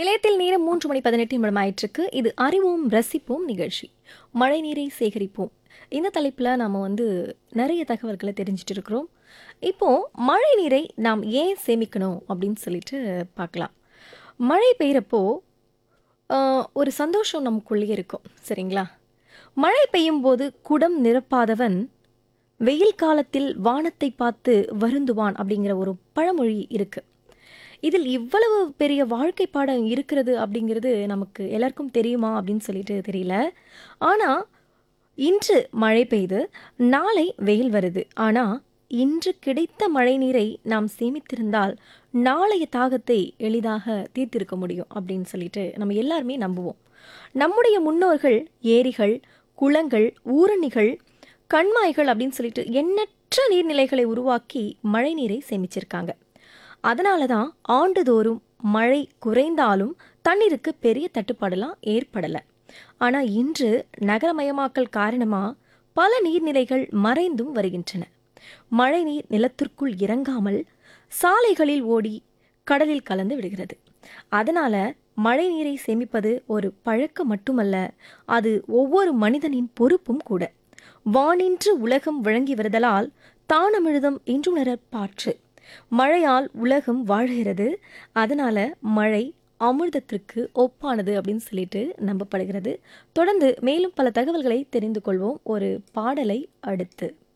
நிலையத்தில் நேரம் மூன்று மணி பதினெட்டு நிமிடம் ஆயிட்டிருக்கு இது அறிவோம் ரசிப்போம் நிகழ்ச்சி மழை நீரை சேகரிப்போம் இந்த தலைப்பில் நாம் வந்து நிறைய தகவல்களை தெரிஞ்சிட்டு இருக்கிறோம் இப்போ மழை நீரை நாம் ஏன் சேமிக்கணும் அப்படின்னு சொல்லிட்டு பார்க்கலாம் மழை பெய்கிறப்போ ஆஹ், ஒரு சந்தோஷம் நமக்குள்ளேயே இருக்கும் சரிங்களா மழை பெய்யும் போது குடம் நிரப்பாதவன் வெயில் காலத்தில் வானத்தை பார்த்து வருந்துவான் அப்படிங்கிற ஒரு பழமொழி இருக்கு இதில் இவ்வளவு பெரிய வாழ்க்கை பாடம் இருக்கிறது அப்படிங்கிறது நமக்கு எல்லாருக்கும் தெரியுமா அப்படின்னு சொல்லிட்டு தெரியல ஆனால் இன்று மழை பெய்து நாளை வெயில் வருது ஆனால் இன்று கிடைத்த மழை நீரை நாம் சேமித்திருந்தால் நாளைய தாகத்தை எளிதாக தீர்த்திருக்க முடியும் அப்படின்னு சொல்லிட்டு நம்ம எல்லாருமே நம்புவோம் நம்முடைய முன்னோர்கள் ஏரிகள் குளங்கள் ஊரணிகள் கண்மாய்கள் அப்படின்னு சொல்லிட்டு எண்ணற்ற நீர்நிலைகளை உருவாக்கி மழை நீரை சேமிச்சிருக்காங்க அதனால தான் ஆண்டுதோறும் மழை குறைந்தாலும் தண்ணீருக்கு பெரிய தட்டுப்பாடெல்லாம் ஏற்படலை ஆனால் இன்று நகரமயமாக்கல் காரணமாக பல நீர்நிலைகள் மறைந்தும் வருகின்றன மழை நீர் நிலத்திற்குள் இறங்காமல் சாலைகளில் ஓடி கடலில் கலந்து விடுகிறது அதனால மழை நீரை சேமிப்பது ஒரு பழக்கம் மட்டுமல்ல அது ஒவ்வொரு மனிதனின் பொறுப்பும் கூட வானின்று உலகம் வழங்கி வருதலால் தானமிழுதம் இன்றுணரப் பாற்று மழையால் உலகம் வாழ்கிறது அதனால மழை அமிர்தத்திற்கு ஒப்பானது அப்படின்னு சொல்லிட்டு நம்பப்படுகிறது தொடர்ந்து மேலும் பல தகவல்களை தெரிந்து கொள்வோம் ஒரு பாடலை அடுத்து